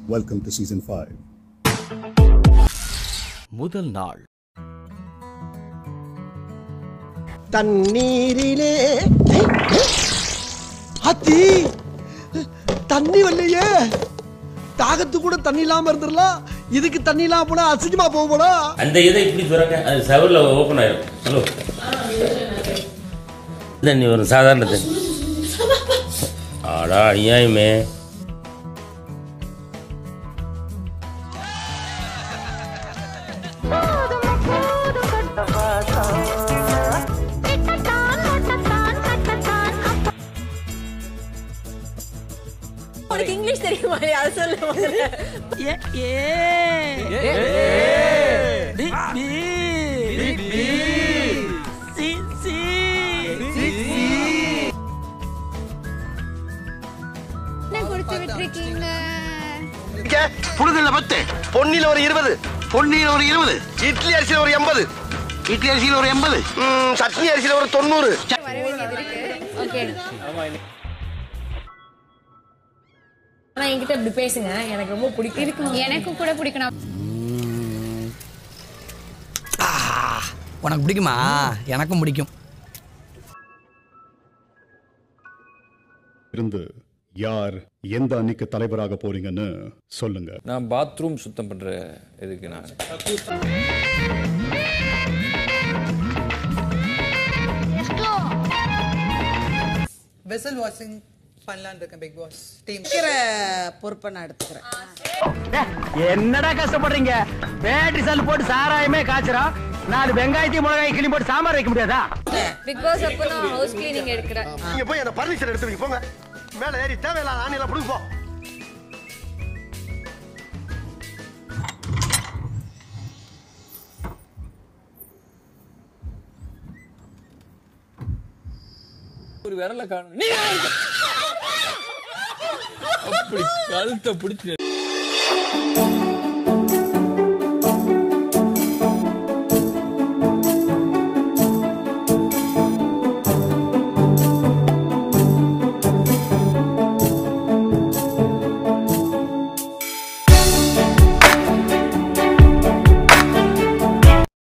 Welcome to season 5. முதல் நாள் தண்ணீரிலே அத்தி தண்ணி வரலையே தாகத்து கூட தண்ணி இல்லாம இருந்துடலாம் இதுக்கு தண்ணி இல்லாம போனா அசிங்கமா போக போனா அந்த இதை இப்படி திறக்க அது சவரில் ஓப்பன் ஆயிடும் ஹலோ தண்ணி வரும் சாதாரண தண்ணி ஆடா அநியாயமே உனக்கு இங்கிலீஷ் தெரியுமா அது சொல்லு முதல்ல. என்ன கொடுத்து விட்டுருக்கீங்க புழுதுல பத்து பொன்னில ஒரு இருபது பொன்னில ஒரு இருபது இட்லி அரிசியில ஒரு எண்பது இட்லி அரிசியில ஒரு எண்பது சட்னி அரிசியில ஒரு தொண்ணூறு வர வேண்டியது இருக்கு ஓகே ஆனா என்கிட்ட இப்படி பேசுங்க எனக்கு ரொம்ப பிடிக்கும் இருக்கும் எனக்கு கூட பிடிக்கணும் உனக்கு பிடிக்குமா எனக்கும் பிடிக்கும் இருந்து யார் எந்த அன்னைக்கு தலைவராக போறீங்கன்னு சொல்லுங்க நான் பாத்ரூம் சுத்தம் பண்ற இதுக்கு நான் வெசல் வாஷிங் பண்ணலான்னு இருக்கேன் பிக் பாஸ் டீம் பொறுப்பை நான் எடுத்துக்கிறேன் என்னடா கஷ்டப்படுறீங்க பேட்டரி செல் போட்டு சாராயமே காய்ச்சறோம் நாலு வெங்காயத்தையும் மிளகாய் கிளி போட்டு சாம்பார் வைக்க முடியாதா பிக் பாஸ் அப்போ நான் ஹவுஸ் கிளீனிங் எடுக்கிறேன் நீங்க போய் அந்த பர்மிஷன் எடுத்து வைங்க போங்க மேல ஏறி தேவையில்லாத ஆணையில புடிங்க போ ஒரு விரல காணும் நீ அப்படி கழுத்தை பிடிச்சு